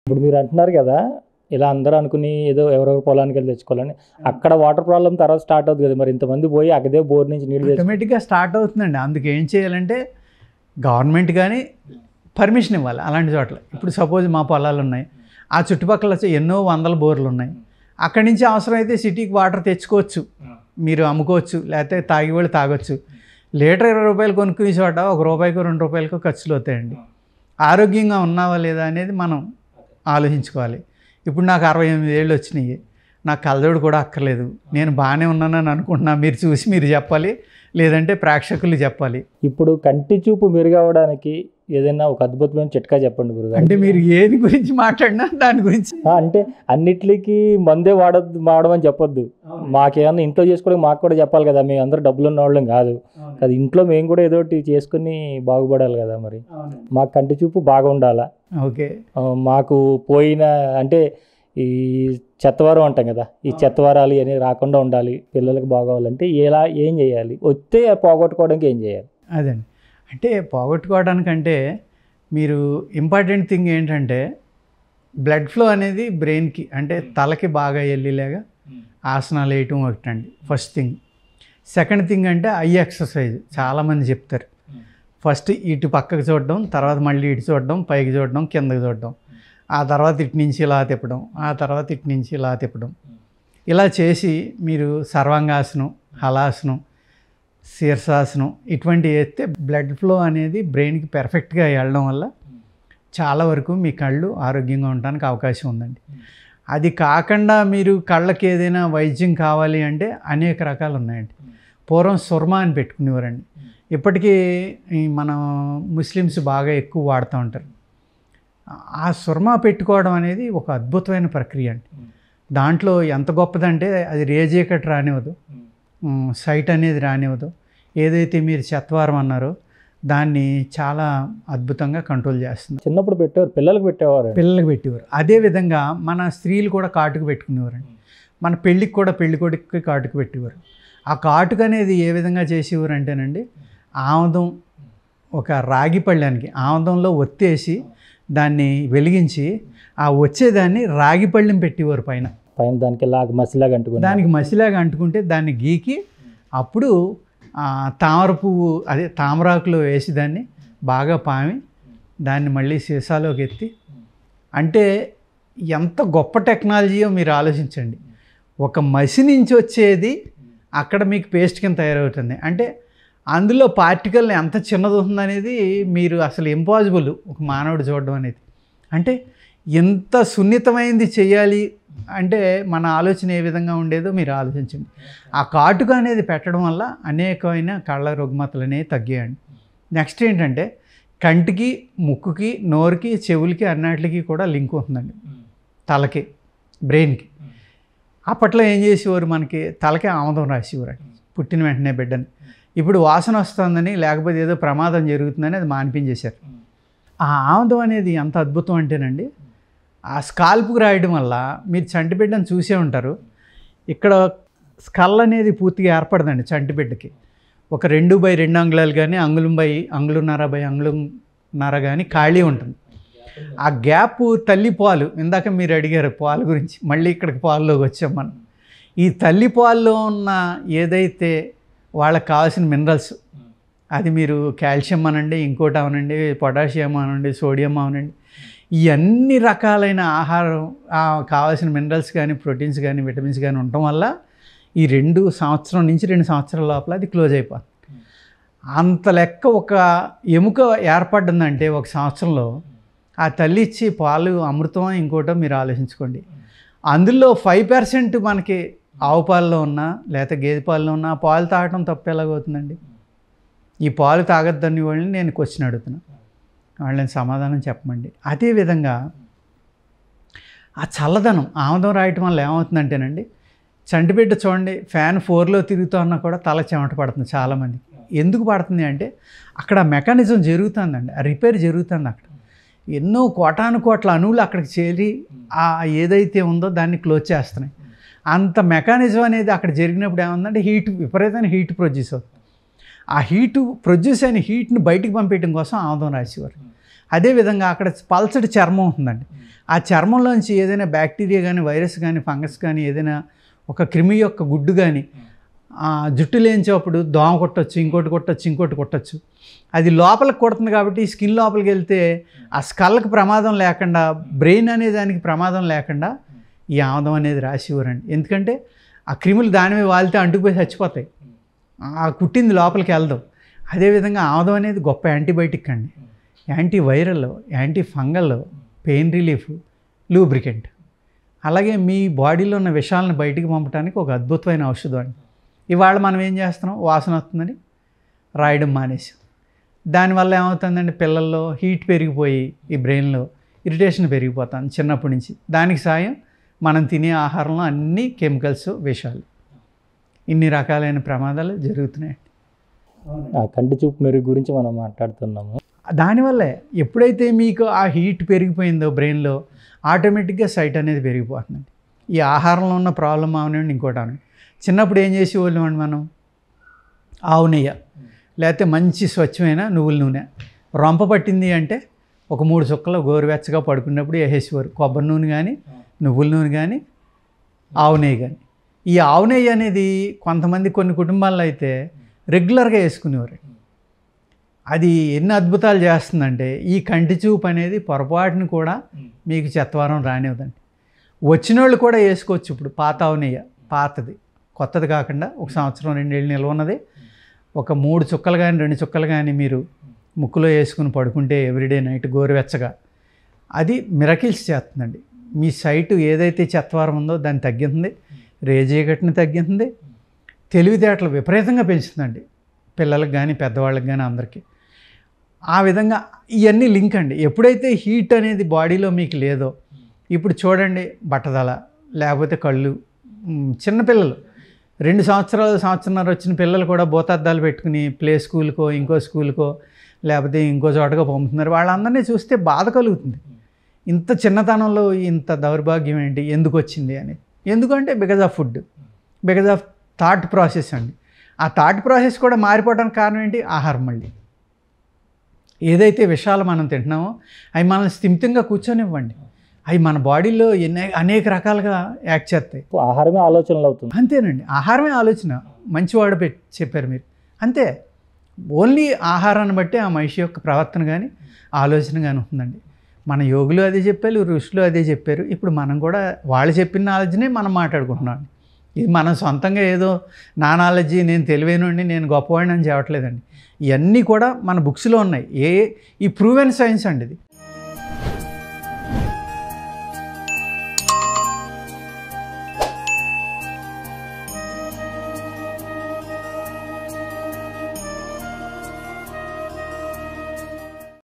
ఇప్పుడు మీరు అంటున్నారు కదా ఇలా అందరూ అనుకుని ఏదో ఎవరెవరు పొలానికి వెళ్ళి తెచ్చుకోవాలని అక్కడ వాటర్ ప్రాబ్లం తర్వాత స్టార్ట్ అవుతుంది కదా మరి ఇంతమంది పోయి అక్కడే బోర్ నుంచి నీళ్ళు తెచ్చు ఆటోమేటిక్గా స్టార్ట్ అవుతుందండి అందుకు ఏం చేయాలంటే గవర్నమెంట్ కానీ పర్మిషన్ ఇవ్వాలి అలాంటి చోట్ల ఇప్పుడు సపోజ్ మా పొలాలు ఉన్నాయి ఆ చుట్టుపక్కల వచ్చి ఎన్నో వందల బోర్లు ఉన్నాయి అక్కడి నుంచి అవసరమైతే సిటీకి వాటర్ తెచ్చుకోవచ్చు మీరు అమ్ముకోవచ్చు లేకపోతే తాగి వాళ్ళు తాగొచ్చు లీటర్ ఇరవై రూపాయలు కొనుక్కునే చోట ఒక రూపాయికి రెండు రూపాయలకు ఖర్చులు అవుతాయండి ఆరోగ్యంగా ఉన్నావా లేదా అనేది మనం ఆలోచించుకోవాలి ఇప్పుడు నాకు అరవై ఎనిమిది ఏళ్ళు వచ్చినాయి నాకు కలదోడు కూడా అక్కర్లేదు నేను బాగానే ఉన్నానని అనుకుంటున్నా మీరు చూసి మీరు చెప్పాలి లేదంటే ప్రేక్షకులు చెప్పాలి ఇప్పుడు కంటి చూపు మెరుగవడానికి ఏదైనా ఒక అద్భుతమైన చిట్కా చెప్పండి గురుగారు అంటే మీరు ఏది గురించి మాట్లాడినా దాని గురించి ఆ, అంటే అన్నిటికీ మందే వాడద్దు వాడమని చెప్పొద్దు మాకేమన్నా ఇంట్లో చేసుకోవడానికి మాకు కూడా చెప్పాలి కదా మేము అందరూ డబ్బులు ఉన్న వాళ్ళం కాదు అది ఇంట్లో మేము కూడా ఏదో ఒకటి చేసుకుని బాగుపడాలి కదా మరి మాకు కంటి చూపు బాగా ఉండాలా ఓకే ఆ, మాకు పోయిన అంటే ఈ చెత్తవారం అంటాం కదా ఈ చెత్తవారాలు అని రాకుండా ఉండాలి పిల్లలకు బాగోవాలంటే ఎలా ఏం చేయాలి వస్తే పోగొట్టుకోవడానికి ఏం చేయాలి అదండి అంటే పోగొట్టుకోవడానికంటే మీరు ఇంపార్టెంట్ థింగ్ ఏంటంటే బ్లడ్ ఫ్లో అనేది బ్రెయిన్కి అంటే తలకి బాగా వెళ్ళేలాగా ఆసనాలు వేయటం ఒకటండి ఫస్ట్ థింగ్ సెకండ్ థింగ్ అంటే ఐ ఎక్సర్సైజ్ చాలామంది చెప్తారు ఫస్ట్ ఇటు పక్కకు చూడడం తర్వాత మళ్ళీ ఇటు చూడడం పైకి చూడడం కిందకి చూడడం ఆ తర్వాత ఇటు నుంచి ఇలా తిప్పడం ఆ తర్వాత ఇటు నుంచి ఇలా తిప్పడం ఇలా చేసి మీరు సర్వాంగాసనం హలాసనం శీర్షాసనం ఇటువంటివి వేస్తే బ్లడ్ ఫ్లో అనేది బ్రెయిన్కి పెర్ఫెక్ట్గా వెళ్ళడం వల్ల చాలా వరకు మీ కళ్ళు ఆరోగ్యంగా ఉండడానికి అవకాశం ఉందండి అది కాకుండా మీరు కళ్ళకి ఏదైనా వైద్యం కావాలి అంటే అనేక రకాలు ఉన్నాయండి పూర్వం సుర్మా అని పెట్టుకునేవారండి ఇప్పటికీ ఈ మన ముస్లిమ్స్ బాగా ఎక్కువ వాడుతూ ఉంటారు ఆ సుర్మా పెట్టుకోవడం అనేది ఒక అద్భుతమైన ప్రక్రియ అండి దాంట్లో ఎంత గొప్పదంటే అది రేజేకట్ రానివ్వదు ఉమ్, సైట్ అనేది రానివ్వదు ఏదైతే మీరు చెత్వారం అన్నారో దాన్ని చాలా అద్భుతంగా కంట్రోల్ చేస్తుంది చిన్నప్పుడు పెట్టేవారు పిల్లలకు పెట్టేవారు పిల్లలకు పెట్టేవారు అదేవిధంగా మన స్త్రీలు కూడా కాటుకు పెట్టుకునేవారండి మన పెళ్ళికి కూడా పెళ్లి కొడుకుకి కాటుకు పెట్టేవారు ఆ కాటుక అనేది ఏ విధంగా చేసేవారు అంటేనండి ఆముదం ఒక రాగి పళ్ళానికి ఆముదంలో ఒత్తేసి దాన్ని వెలిగించి ఆ వచ్చేదాన్ని రాగి పళ్ళెం పెట్టేవారు పైన పైన దానికి లాగా మసిలాగా అంటుకుని దానికి మసిలాగా అంటుకుంటే దాన్ని గీకి అప్పుడు ఆ, తామర పువ్వు అదే తామరాకులో వేసి దాన్ని బాగా పామి దాన్ని మళ్ళీ సీసాలోకి ఎత్తి అంటే ఎంత గొప్ప టెక్నాలజీయో మీరు ఆలోచించండి ఒక మసి నుంచి వచ్చేది అక్కడ మీకు పేస్ట్ కింద తయారవుతుంది అంటే అందులో పార్టికల్ ఎంత చిన్నది ఉందనేది మీరు అసలు ఇంపాసిబుల్ ఒక మానవుడు చూడడం అనేది అంటే ఎంత సున్నితమైంది చేయాలి అంటే మన ఆలోచన ఏ విధంగా ఉండేదో మీరు ఆలోచించండి ఆ కాటుక అనేది పెట్టడం వల్ల అనేకమైన కళ్ళ రుగ్మతలు అనేవి తగ్గాయండి నెక్స్ట్ ఏంటంటే కంటికి ముక్కుకి నోరుకి చెవులకి అన్నిటికి కూడా లింక్ ఉంటుందండి తలకి బ్రెయిన్కి అప్పట్లో ఏం చేసేవారు మనకి తలకి ఆమదం రాసేవారు పుట్టిన వెంటనే బిడ్డని ఇప్పుడు వాసన వస్తుందని లేకపోతే ఏదో ప్రమాదం జరుగుతుందని అది మాన్పించేశారు ఆ ఆమదం అనేది ఎంత అద్భుతం అంటేనండి ఆ స్కాల్ప్కి రాయడం వల్ల మీరు చంటిబిడ్డను చూసే ఉంటారు ఇక్కడ స్కల్ అనేది పూర్తిగా ఏర్పడదండి చంటిబిడ్డకి ఒక రెండు బై రెండు అంగుళాలు కానీ అంగుళం బై అంగుళన్నర బై అంగుళన్నర కానీ ఖాళీ ఉంటుంది ఆ గ్యాప్ తల్లి పాలు ఇందాక మీరు అడిగారు పాలు గురించి మళ్ళీ ఇక్కడికి పాల్లోకి వచ్చాం మనం ఈ తల్లి పాల్లో ఉన్న ఏదైతే వాళ్ళకి కావాల్సిన మినరల్స్ అది మీరు కాల్షియం అనండి ఇంకోటి అవనండి పొటాషియం అనండి సోడియం అవనండి ఈ అన్ని రకాలైన ఆహారం ఆ, కావాల్సిన మినరల్స్ కానీ ప్రోటీన్స్ కానీ విటమిన్స్ కానీ ఉండటం వల్ల ఈ రెండు సంవత్సరం నుంచి రెండు సంవత్సరాల లోపల అది క్లోజ్ అయిపోతుంది అంత లెక్క ఒక ఎముక ఏర్పడిందంటే ఒక సంవత్సరంలో ఆ తల్లి ఇచ్చి పాలు అమృతం ఇంకోటో మీరు ఆలోచించుకోండి అందులో ఫైవ్ పర్సెంట్ మనకి ఆవు పాలలో ఉన్నా లేకపోతే గేదె పాలలో ఉన్నా ఆ పాలు తాగటం తప్పు ఎలాగవుతుందండి ఈ పాలు తాగొద్దని వాళ్ళని నేను క్వశ్చన్ అడుగుతున్నా వాళ్ళని సమాధానం చెప్పమండి అదేవిధంగా ఆ చల్లదనం ఆమదం రాయటం వల్ల ఏమవుతుందంటేనండి చంటిబిడ్డ చూడండి ఫ్యాన్ ఫోర్లో తిరుగుతూ ఉన్నా కూడా తల చెమట పడుతుంది చాలామంది ఎందుకు పడుతుంది అంటే అక్కడ మెకానిజం జరుగుతుందండి ఆ రిపేర్ జరుగుతుంది అక్కడ ఎన్నో కోటాను కోట్ల అణువులు అక్కడికి చేరి ఆ ఏదైతే ఉందో దాన్ని క్లోజ్ చేస్తున్నాయి అంత మెకానిజం అనేది అక్కడ జరిగినప్పుడు ఏముందంటే హీట్ విపరీతమైన హీట్ ప్రొడ్యూస్ అవుతుంది ఆ హీటు ప్రొడ్యూస్ అయిన హీట్ని బయటికి పంపించడం కోసం ఆముదం రాసేవారు అదేవిధంగా అక్కడ పల్చటి చర్మం ఉంటుందండి ఆ చర్మంలోంచి ఏదైనా బ్యాక్టీరియా కానీ వైరస్ కానీ ఫంగస్ కానీ ఏదైనా ఒక క్రిమి యొక్క గుడ్డు కానీ ఆ జుట్టు లేంచేటప్పుడు దోమ కొట్టచ్చు ఇంకోటి కొట్టచ్చు ఇంకోటి కొట్టచ్చు అది లోపలికి కొడుతుంది కాబట్టి స్కిన్ లోపలికి వెళ్తే ఆ స్కల్కి ప్రమాదం లేకుండా బ్రెయిన్ అనే దానికి ప్రమాదం లేకుండా ఈ ఆముదం అనేది రాసివ్వరండి ఎందుకంటే ఆ క్రిములు దాని మీద వాలితే అంటుకుపోయి చచ్చిపోతాయి ఆ కుట్టింది లోపలికి వెళ్దాం అదేవిధంగా ఆముదం అనేది గొప్ప యాంటీబయాటిక్ అండి anti viral anti fungal pain relief lubricant అలాగే మీ బాడీలో ఉన్న విషాలను బయటికి పంపడానికి ఒక అద్భుతమైన ఔషధం అండి ఇవాళ మనం ఏం చేస్తున్నాం వాసన వస్తుందని రాయడం మానేసాం దానివల్ల ఏమవుతుందండి పిల్లల్లో హీట్ పెరిగిపోయి ఈ బ్రెయిన్లో ఇరిటేషన్ పెరిగిపోతుంది చిన్నప్పటి నుంచి దానికి సాయం మనం తినే ఆహారంలో అన్ని కెమికల్స్ విషాలు ఇన్ని రకాలైన ప్రమాదాలు జరుగుతున్నాయి ఆ కంటి చూపు మెరుగు గురించి మనం మాట్లాడుతున్నాము దానివల్లే ఎప్పుడైతే మీకు ఆ హీట్ పెరిగిపోయిందో బ్రెయిన్లో ఆటోమేటిక్గా సైట్ అనేది పెరిగిపోతుందండి ఈ ఆహారంలో ఉన్న ప్రాబ్లం అవనండి ఇంకోటి అవనండి చిన్నప్పుడు ఏం చేసేవాళ్ళం అండి మనం ఆవు నెయ్యి లేకపోతే మంచి స్వచ్ఛమైన నువ్వుల నూనె రొంప పట్టింది అంటే ఒక మూడు చుక్కలు గోరువెచ్చగా పడుకున్నప్పుడు వేసేసేవారు కొబ్బరి నూనె కానీ నువ్వుల నూనె కానీ ఆవు నెయ్యి కానీ ఈ ఆవు నెయ్యి అనేది కొంతమంది కొన్ని కుటుంబాల్లో అయితే రెగ్యులర్గా వేసుకునేవారు అది ఎన్ని అద్భుతాలు చేస్తుందంటే ఈ కంటి చూపు అనేది పొరపాటును కూడా మీకు చెత్తవారం రానివ్వదండి వచ్చిన వాళ్ళు కూడా వేసుకోవచ్చు ఇప్పుడు పాత ఆవు నెయ్యి పాతది కొత్తది కాకుండా ఒక సంవత్సరం రెండేళ్ళు నిల్వ ఉన్నది ఒక మూడు చుక్కలు కానీ రెండు చుక్కలు కానీ మీరు ముక్కులో వేసుకుని పడుకుంటే ఎవ్రీడే నైట్ గోరువెచ్చగా అది మిరకిల్స్ చేస్తుందండి మీ సైటు ఏదైతే చెత్తవారం ఉందో దాన్ని తగ్గిస్తుంది రేజీగట్ని తగ్గిస్తుంది తెలివితేటలు విపరీతంగా పెంచుతుందండి పిల్లలకు కానీ పెద్దవాళ్ళకి కానీ అందరికీ ఆ విధంగా ఇవన్నీ లింక్ అండి ఎప్పుడైతే హీట్ అనేది బాడీలో మీకు లేదో ఇప్పుడు చూడండి బట్టదల లేకపోతే కళ్ళు మ్, చిన్నపిల్లలు రెండు సంవత్సరాలు సంవత్సరంన్నర వచ్చిన పిల్లలు కూడా భూతార్థాలు పెట్టుకుని ప్లే స్కూల్కో ఇంకో స్కూల్కో లేకపోతే ఇంకో చోటకో పంపుతున్నారు వాళ్ళందరినీ చూస్తే బాధ కలుగుతుంది ఇంత చిన్నతనంలో ఇంత దౌర్భాగ్యం ఏంటి ఎందుకు వచ్చింది అని ఎందుకంటే because of food because of thought process అండి ఆ థాట్ ప్రాసెస్ కూడా మారిపోవడానికి కారణం ఏంటి ఆహారం మళ్ళీ ఏదైతే విషయాలు మనం తింటున్నామో అవి మనల్ని స్థిమితంగా కూర్చొనివ్వండి అవి మన బాడీలో ఎన్ని అనేక రకాలుగా యాక్ట్ చేస్తాయి ఆహారమే ఆలోచనలు అవుతుంది అంతేనండి ఆహారమే ఆలోచన మంచివాడు పెట్టి చెప్పారు మీరు అంతే ఓన్లీ ఆహారాన్ని బట్టి ఆ మనిషి యొక్క ప్రవర్తన కానీ ఆలోచన కానీ ఉంటుందండి మన యోగులు అదే చెప్పారు ఋషులు అదే చెప్పారు ఇప్పుడు మనం కూడా వాళ్ళు చెప్పిన నాలెడ్జ్నే మనం మాట్లాడుకుంటున్నాం ఇది మనం సొంతంగా ఏదో నా నాలెడ్జి నేను తెలివైనండి నేను గొప్పవాడిని అని చెప్పట్లేదండి ఇవన్నీ కూడా మన బుక్స్లో ఉన్నాయి ఏ ఈ ప్రూవెన్ సైన్స్ అండి ఇది